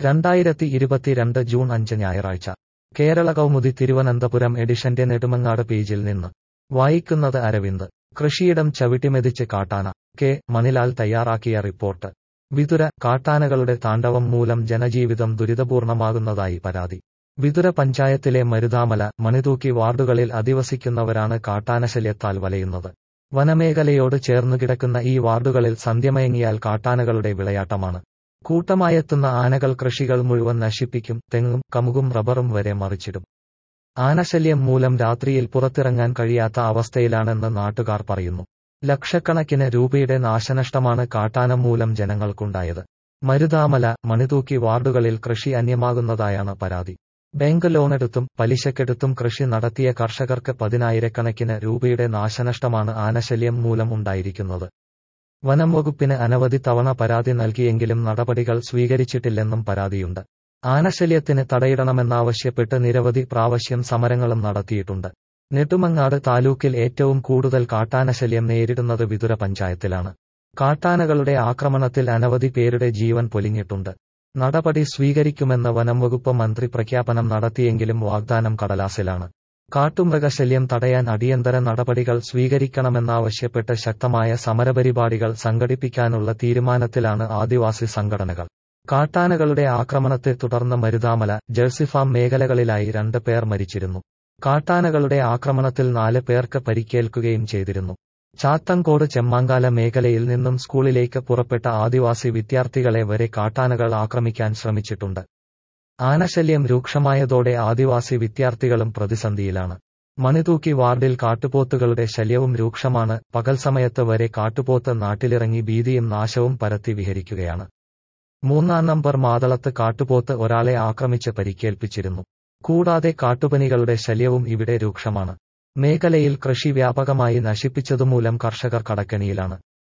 രണ്ടായിരത്തി ഇരുപത്തിരണ്ട് ജൂൺ അഞ്ച് ഞായറാഴ്ച കേരള കൗമുദി തിരുവനന്തപുരം എഡിഷന്റെ നെടുമങ്ങാട് പേജിൽ നിന്ന് വായിക്കുന്നത് അരവിന്ദ് കൃഷിയിടം ചവിട്ടിമെതിച്ച് കാട്ടാന കെ മണിലാൽ തയ്യാറാക്കിയ റിപ്പോർട്ട് വിതുര കാട്ടാനകളുടെ താണ്ഡവം മൂലം ജനജീവിതം ദുരിതപൂർണമാകുന്നതായി പരാതി വിതുര പഞ്ചായത്തിലെ മരുതാമല മണിതൂക്കി വാർഡുകളിൽ അധിവസിക്കുന്നവരാണ് കാട്ടാനശല്യത്താൽ വലയുന്നത് വനമേഖലയോട് ചേർന്നുകിടക്കുന്ന ഈ വാർഡുകളിൽ സന്ധ്യമയങ്ങിയാൽ കാട്ടാനകളുടെ വിളയാട്ടമാണ് കൂട്ടമായെത്തുന്ന ആനകൾ കൃഷികൾ മുഴുവൻ നശിപ്പിക്കും തെങ്ങും കമുകും റബ്ബറും വരെ മറിച്ചിടും ആനശല്യം മൂലം രാത്രിയിൽ പുറത്തിറങ്ങാൻ കഴിയാത്ത അവസ്ഥയിലാണെന്ന് നാട്ടുകാർ പറയുന്നു ലക്ഷക്കണക്കിന് രൂപയുടെ നാശനഷ്ടമാണ് കാട്ടാന മൂലം ജനങ്ങൾക്കുണ്ടായത് മരുതാമല മണിതൂക്കി വാർഡുകളിൽ കൃഷി അന്യമാകുന്നതായാണ് പരാതി ബാങ്ക് ലോണെടുത്തും പലിശക്കെടുത്തും കൃഷി നടത്തിയ കർഷകർക്ക് പതിനായിരക്കണക്കിന് രൂപയുടെ നാശനഷ്ടമാണ് ആനശല്യം മൂലം ഉണ്ടായിരിക്കുന്നത് വനം വകുപ്പിന് അനവധി തവണ പരാതി നൽകിയെങ്കിലും നടപടികൾ സ്വീകരിച്ചിട്ടില്ലെന്നും പരാതിയുണ്ട് ആനശല്യത്തിന് തടയിടണമെന്നാവശ്യപ്പെട്ട് നിരവധി പ്രാവശ്യം സമരങ്ങളും നടത്തിയിട്ടുണ്ട് നെടുമങ്ങാട് താലൂക്കിൽ ഏറ്റവും കൂടുതൽ കാട്ടാനശല്യം നേരിടുന്നത് വിതുര പഞ്ചായത്തിലാണ് കാട്ടാനകളുടെ ആക്രമണത്തിൽ അനവധി പേരുടെ ജീവൻ പൊലിഞ്ഞിട്ടുണ്ട് നടപടി സ്വീകരിക്കുമെന്ന് വനംവകുപ്പ് മന്ത്രി പ്രഖ്യാപനം നടത്തിയെങ്കിലും വാഗ്ദാനം കടലാസിലാണ് കാട്ടുമൃഗശല്യം തടയാൻ അടിയന്തര നടപടികൾ സ്വീകരിക്കണമെന്നാവശ്യപ്പെട്ട് ശക്തമായ സമരപരിപാടികൾ സംഘടിപ്പിക്കാനുള്ള തീരുമാനത്തിലാണ് ആദിവാസി സംഘടനകൾ കാട്ടാനകളുടെ ആക്രമണത്തെ തുടർന്ന് മരുതാമല ജേഴ്സിഫാം മേഖലകളിലായി രണ്ട് പേർ മരിച്ചിരുന്നു കാട്ടാനകളുടെ ആക്രമണത്തിൽ നാല് പേർക്ക് പരിക്കേൽക്കുകയും ചെയ്തിരുന്നു ചാത്തങ്കോട് ചെമ്മാങ്കാല മേഖലയിൽ നിന്നും സ്കൂളിലേക്ക് പുറപ്പെട്ട ആദിവാസി വിദ്യാർത്ഥികളെ വരെ കാട്ടാനകൾ ആക്രമിക്കാൻ ശ്രമിച്ചിട്ടുണ്ട് ആനശല്യം രൂക്ഷമായതോടെ ആദിവാസി വിദ്യാർത്ഥികളും പ്രതിസന്ധിയിലാണ് മണിതൂക്കി വാർഡിൽ കാട്ടുപോത്തുകളുടെ ശല്യവും രൂക്ഷമാണ് പകൽ സമയത്ത് വരെ കാട്ടുപോത്ത് നാട്ടിലിറങ്ങി ഭീതിയും നാശവും പരത്തി വിഹരിക്കുകയാണ് മൂന്നാം നമ്പർ മാതളത്ത് കാട്ടുപോത്ത് ഒരാളെ ആക്രമിച്ച് പരിക്കേൽപ്പിച്ചിരുന്നു കൂടാതെ കാട്ടുപനികളുടെ ശല്യവും ഇവിടെ രൂക്ഷമാണ് മേഖലയിൽ കൃഷി വ്യാപകമായി നശിപ്പിച്ചതുമൂലം കർഷകർ കടക്കണിയിലാണ്